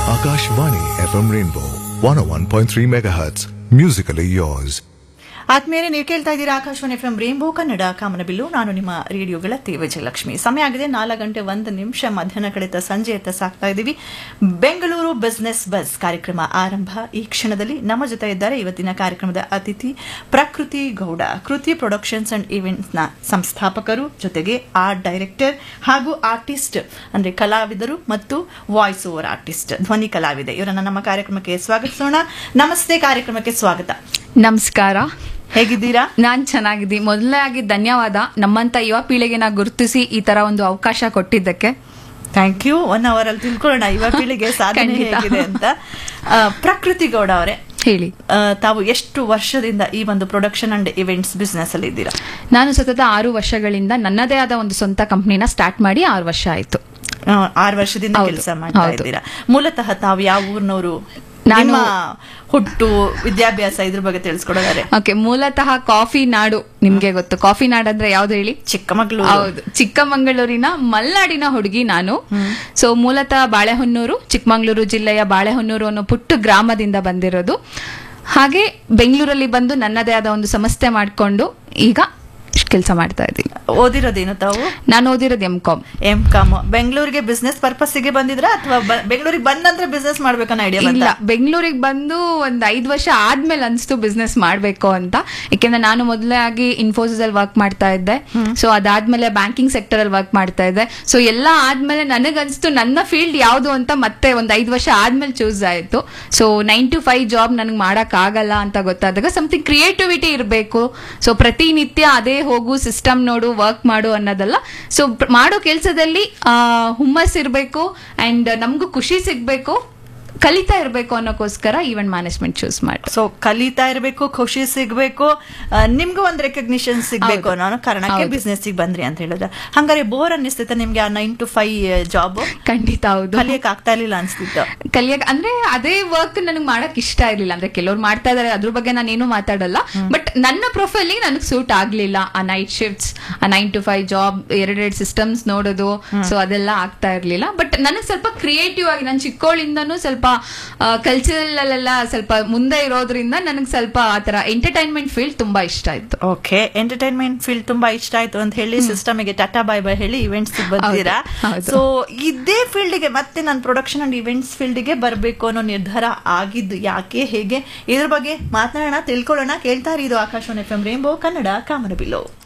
Akashvani FM Rainbow 101.3 MHz. Musically yours. ಆದ್ಮೇಲೆ ನೀವು ಕೇಳ್ತಾ ಇದ್ದೀರಾ Akashvani F M Rainbow Kannada Kamanabillu ನಾನು ನಿಮ್ಮ ರೇಡಿಯೋಗಳ ವಿಜಯಲಕ್ಷ್ಮಿ ಸಮಯ ಆಗಿದೆ ನಾಲ್ಕು ಗಂಟೆ ಒಂದು ನಿಮಿಷ ಮಧ್ಯಾಹ್ನ ಕಳೆದ ಸಂಜೆ ಎತ್ತ ಸಾಕ್ತಾ ಇದ್ದೀವಿ ಬೆಂಗಳೂರು ಬಿಸ್ನೆಸ್ ಬಸ್ ಕಾರ್ಯಕ್ರಮ ಆರಂಭ ಈ ಕ್ಷಣದಲ್ಲಿ ನಮ್ಮ ಜೊತೆ ಇದ್ದಾರೆ ಇವತ್ತಿನ ಕಾರ್ಯಕ್ರಮದ ಅತಿಥಿ ಪ್ರಕೃತಿ ಗೌಡ ಕೃತಿ ಪ್ರೊಡಕ್ಷನ್ಸ್ ಅಂಡ್ ಈವೆಂಟ್ಸ್ ನ ಸಂಸ್ಥಾಪಕರು ಜೊತೆಗೆ ಆರ್ಟ್ ಡೈರೆಕ್ಟರ್ ಹಾಗೂ ಆರ್ಟಿಸ್ಟ್ ಅಂದ್ರೆ ಕಲಾವಿದರು ಮತ್ತು ವಾಯ್ಸ್ ಓವರ್ ಆರ್ಟಿಸ್ಟ್ ಧ್ವನಿ ಕಲಾವಿದೆ ಇವರನ್ನ ನಮ್ಮ ಕಾರ್ಯಕ್ರಮಕ್ಕೆ ಸ್ವಾಗತಿಸೋಣ ನಮಸ್ತೆ ಕಾರ್ಯಕ್ರಮಕ್ಕೆ ಸ್ವಾಗತ ನಮಸ್ಕಾರ ಹೇಗಿದ್ದೀರಾ ನಾನ್ ಚೆನ್ನಾಗಿದ್ದೀನಿ ಮೊದಲನೇ ಆಗಿ ಧನ್ಯವಾದ ನಮ್ಮಂತ ಯುವ ಪೀಳಿಗೆನ ಗುರುತಿಸಿ ಈ ತರ ಒಂದು ಅವಕಾಶ ಕೊಟ್ಟಿದ್ದಕ್ಕೆ ಥ್ಯಾಂಕ್ ಯು ಒನ್ ಅವರ್ ಅಲ್ಲಿ ತಿಳ್ಕೊಳ್ಳೋಣ ಯುವ ಪೀಳಿಗೆ ಸಾಧನೆ ಖಂಡಿತ. ಹೇಗಿದೆ ಅಂತ ಆ, ಪ್ರಕೃತಿ ಗೌಡ ಅವರೇ ಹೇಳಿ ಆ, ತಾವು ಎಷ್ಟು ವರ್ಷದಿಂದ ಈ ಒಂದು ಪ್ರೊಡಕ್ಷನ್ ಅಂಡ್ ಇವೆಂಟ್ಸ್ ಬಿಸ್ನೆಸ್ ಅಲ್ಲಿ ಇದ್ದೀರಾ ನಾನು ಸತತ ಆರು ವರ್ಷಗಳಿಂದ ನನ್ನದೇ ಆದ ಒಂದು ಸ್ವಂತ ಕಂಪ್ನಿನ ಸ್ಟಾರ್ಟ್ ಮಾಡಿ ಆರು ವರ್ಷ ಆಯ್ತು ಆ, ಆರು ವರ್ಷದಿಂದ ಹೌದು, ಕೆಲಸ ಮಾಡ್ತಾ ಹೌದು. ಇದ್ದೀರಾ ಮೂಲತಃ ತಾವು ಯಾವ ಊರಿನವರು ನಾನು- ನಿಮ್ಮ ಹುಟ್ಟು ವಿದ್ಯಾಭ್ಯಾಸ ಇದ್ರ ಬಗ್ಗೆ ತಿಳಿಸ್ಕೊಡೋದಾರೆ ಓಕೆ ಮೂಲತಃ ಕಾಫಿ ನಾಡು ನಿಮ್ಗೆ ಗೊತ್ತು ಕಾಫಿ ನಾಡು ಅಂದ್ರೆ ಯಾವ್ದು ಹೇಳಿ ಚಿಕ್ಕಮಗಳೂರು ಹೌದು ಚಿಕ್ಕಮಗಳೂರಿನ ಮಲ್ನಾಡಿನ ಹುಡುಗಿ ನಾನು ಸೊ ಮೂಲತಃ ಬಾಳೆಹೊನ್ನೂರು ಚಿಕ್ಕಮಗಳೂರು ಜಿಲ್ಲೆಯ ಬಾಳೆಹೊನ್ನೂರು ಅನ್ನೋ ಪುಟ್ಟ ಗ್ರಾಮದಿಂದ ಬಂದಿರೋದು ಹಾಗೆ ಬೆಂಗಳೂರಲ್ಲಿ ಬಂದು ನನ್ನದೇ ಆದ ಒಂದು ಸಂಸ್ಥೆ ಮಾಡಿಕೊಂಡು ಈಗ ಕೆಲಸ ಮಾಡ್ತಾ ಇದ್ದೀನಿ ಓದಿರೋದೇನು ತಾವು ನಾನು ಓದಿರೋದು ಎಂ ಕಾಮ್ ಎಂ ಕಾಮ್ ಬೆಂಗಳೂರಿಗೆ ಬಿಸ್ನೆಸ್ ಪರ್ಪಸ್ಗೆ ಬಂದಿದ್ರಾ ಅಥವಾ ಬೆಂಗಳೂರಿಗೆ ಬಂದ ನಂತರ ಬಿಸ್ನೆಸ್ ಮಾಡ್ಬೇಕನ್ನೋ ಐಡಿಯಾ ಇಲ್ಲ ಬಂತ ಬೆಂಗಳೂರಿಗೆ ಬಂದು ಒಂದ್ ಐದ್ ವರ್ಷ ಆದ್ಮೇಲೆ ಅನ್ಸ್ತು ಬಿಸ್ನೆಸ್ ಮಾಡ್ಬೇಕು ಅಂತ ಯಾಕೆಂದ್ರೆ ನಾನು ಮೊದಲೇ ಆಗಿ ಇನ್ಫೋಸಿಸ್ ಅಲ್ಲಿ ವರ್ಕ್ ಮಾಡ್ತಾ ಇದ್ದೆ ಸೊ ಅದಾದ್ಮೇಲೆ ಬ್ಯಾಂಕಿಂಗ್ ಸೆಕ್ಟರ್ ಅಲ್ಲಿ ವರ್ಕ್ ಮಾಡ್ತಾ ಇದ್ದೆ ಸೊ ಎಲ್ಲ ಆದ್ಮೇಲೆ ನನಗನ್ಸ್ತು ನನ್ನ ಫೀಲ್ಡ್ ಯಾವ್ದು ಅಂತ ಮತ್ತೆ ಒಂದ್ ಐದ್ ವರ್ಷ ಆದ್ಮೇಲೆ ಚೂಸ್ ಆಯ್ತು so nine to five job ನನಗೆ ಮಾಡಕ್ ಆಗಲ್ಲ ಅಂತ ಗೊತ್ತಾದಾಗ ಸಮಥಿಂಗ್ ಕ್ರಿಯೇಟಿವಿಟಿ ಇರಬೇಕು ಸೊ ಪ್ರತಿನಿತ್ಯ ಅದೇ ಹೋಗು ಸಿಸ್ಟಮ್ ನೋಡು ವರ್ಕ್ ಮಾಡು ಅನ್ನೋದಲ್ಲ ಸೊ ಮಾಡೋ ಕೆಲಸದಲ್ಲಿ ಹುಮ್ಮಸ್ ಇರಬೇಕು ಅಂಡ್ ನಮಗೂ ಖುಷಿ ಸಿಗ್ಬೇಕು ಕಲಿತಾ ಇರಬೇಕು ಅನ್ನೋಕ್ಕೋಸ್ಕರ ಈವೆಂಟ್ ಮ್ಯಾನೇಜ್ಮೆಂಟ್ ಚೂಸ್ ಮಾಡಿ ಸೊ ಕಲಿತಾ ಇರಬೇಕು ಖುಷಿ ಸಿಗ್ಬೇಕು ಆ, ನಿಮ್ಗೂ ಒಂದ್ ರೆಕಗ್ನಿಷನ್ ಸಿಗ್ಬೇಕು ಹೌದು. ಅನ್ನೋ ಕಾರಣಕ್ಕೆ ಹೌದು. ಬಿಸ್ನೆಸ್ ಬಂದ್ರಿ ಅಂತ ಹೇಳಿದ್ರೆ ಹಂಗಾರೆ ಬೋರ್ ಅನ್ನಿಸ್ತೈತೆ ನಿಮ್ಗೆ ಆ ನೈನ್ ಟು ಫೈವ್ ಜಾಬ್ ಖಂಡಿತ ಹೌದು ಕಲಿಯಕ್ ಆಗ್ತಾ ಇರ್ಲಿಲ್ಲ ಅನ್ಸ್ತಿತ್ತು ಕಲಿಯಕ್ ಅಂದ್ರೆ ಅದೇ ವರ್ಕ್ ನನಗೆ ಮಾಡಕ್ ಇಷ್ಟ ಇರ್ಲಿಲ್ಲ ಅಂದ್ರೆ ಕೆಲವ್ರು ಮಾಡ್ತಾ ಇದಾರೆ ಅದ್ರ ಬಗ್ಗೆ ನಾನು ಏನು ಮಾತಾಡಲ್ಲ ಬಟ್ ನನ್ನ ಪ್ರೊಫೈಲ್ ನನಗೆ ಸೂಟ್ ಆಗ್ಲಿಲ್ಲ ಆ ನೈಟ್ ಶಿಫ್ಟ್ಸ್ ಆ ನೈನ್ ಟು ಫೈವ್ ಜಾಬ್ ಎರಡೆರಡು ಸಿಸ್ಟಮ್ಸ್ ನೋಡೋದು ಸೊ ಅದೆಲ್ಲ ಆಗ್ತಾ ಇರ್ಲಿಲ್ಲ ಬಟ್ ನನಗೆ ಸ್ವಲ್ಪ ಕ್ರಿಯೇಟಿವ್ ಆಗಿ ನಾನು ಚಿಕ್ಕವಳಿಂದನೂ ಸ್ವಲ್ಪ ಕಲ್ಚರಲ್ ಅಲ್ಲೆಲ್ಲ ಸ್ವಲ್ಪ ಮುಂದೆ ಇರೋದ್ರಿಂದ ನನಗೆ ಸ್ವಲ್ಪ ಆತರ ಎಂಟರ್ಟೈನ್ಮೆಂಟ್ ಫೀಲ್ಡ್ ತುಂಬಾ ಇಷ್ಟ ಆಯ್ತು ಓಕೆ ಎಂಟರ್ಟೈನ್ಮೆಂಟ್ ಫೀಲ್ಡ್ ತುಂಬಾ ಇಷ್ಟ ಆಯ್ತು ಅಂತ ಹೇಳಿ ಸಿಸ್ಟಮ್ ಗೆ ಟಾಟಾ ಬಾಯ್ ಬಾಯ್ ಹೇಳಿ ಇವೆಂಟ್ಸ್ ಬಂದಿರಾ ಹೌದು. ಸೊ ಇದೇ ಫೀಲ್ಡ್ ಗೆ ಮತ್ತೆ ನಾನು ಪ್ರೊಡಕ್ಷನ್ ಅಂಡ್ ಇವೆಂಟ್ಸ್ ಫೀಲ್ಡ್ ಗೆ ಬರಬೇಕು ಅನ್ನೋ ನಿರ್ಧಾರ ಆಗಿದ್ದು ಯಾಕೆ ಹೇಗೆ ಇದ್ರ ಬಗ್ಗೆ ಮಾತನಾಡೋಣ ತಿಳ್ಕೊಳ್ಳೋಣ ಕೇಳ್ತಾ ಇರಿ ಇದು Akashvani F M Rainbow Kannada ಕಾಮನಬಿಲ್ಲು